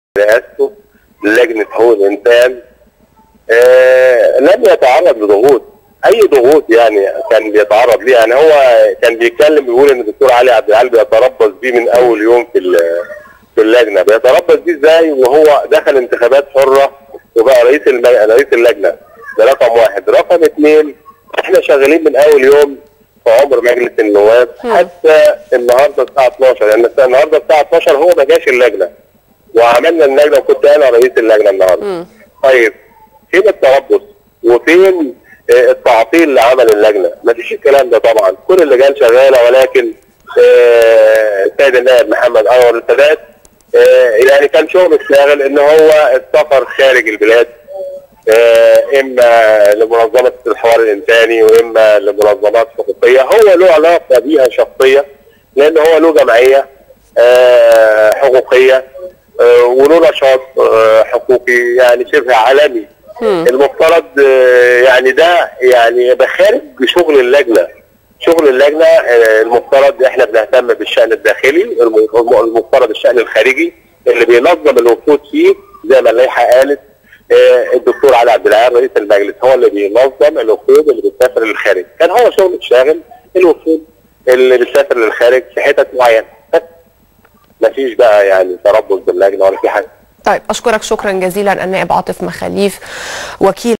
رئاسته لجنه حقوق الانسان آه لم يتعرض لضغوط اي ضغوط يعني كان بيتعرض ليها يعني هو كان بيتكلم بيقول ان الدكتور علي عبد العال بيتربص بيه من اول يوم في ال- في اللجنه بيتربص بيه ازاي وهو دخل انتخابات حره وبقى رئيس الم... رئيس اللجنه ده رقم واحد رقم اثنين احنا شغالين من اول يوم في عمر مجلس النواب حتى النهارده الساعه 12 لان يعني النهارده الساعه 12 هو ما جاش اللجنه وعملنا اللجنه وكنت انا رئيس اللجنه النهارده طيب فين التربص وفين آه، التعطيل لعمل اللجنه ما فيش الكلام ده طبعا كل اللجان شغاله ولكن آه، السيد النائب محمد انور السادات آه، يعني كان شغل الشاغل ان هو السفر خارج البلاد آه، اما لمنظمه الحوار الانساني واما لمنظمات حقوقيه هو له علاقه بيها شخصيه لان هو له جمعيه آه، حقوقيه آه، وله نشاط آه، حقوقي يعني شبه عالمي المفترض آه، يعني ده يعني يبقى خارج شغل اللجنه شغل اللجنه آه، المفترض احنا بنهتم بالشان الداخلي الم- المفترض الشان الخارجي اللي بينظم الوفود فيه زي ما اللائحه قالت آه، الدكتور علي عبد العال رئيس المجلس هو اللي بينظم الوفود اللي بتسافر للخارج كان هو شغل الشاغل الوفود اللي بتسافر للخارج في حتت معينه بس مفيش بقى يعني تربص باللجنه ولا في حاجه طيب اشكرك شكرا جزيلا النائب عاطف مخاليف وكيل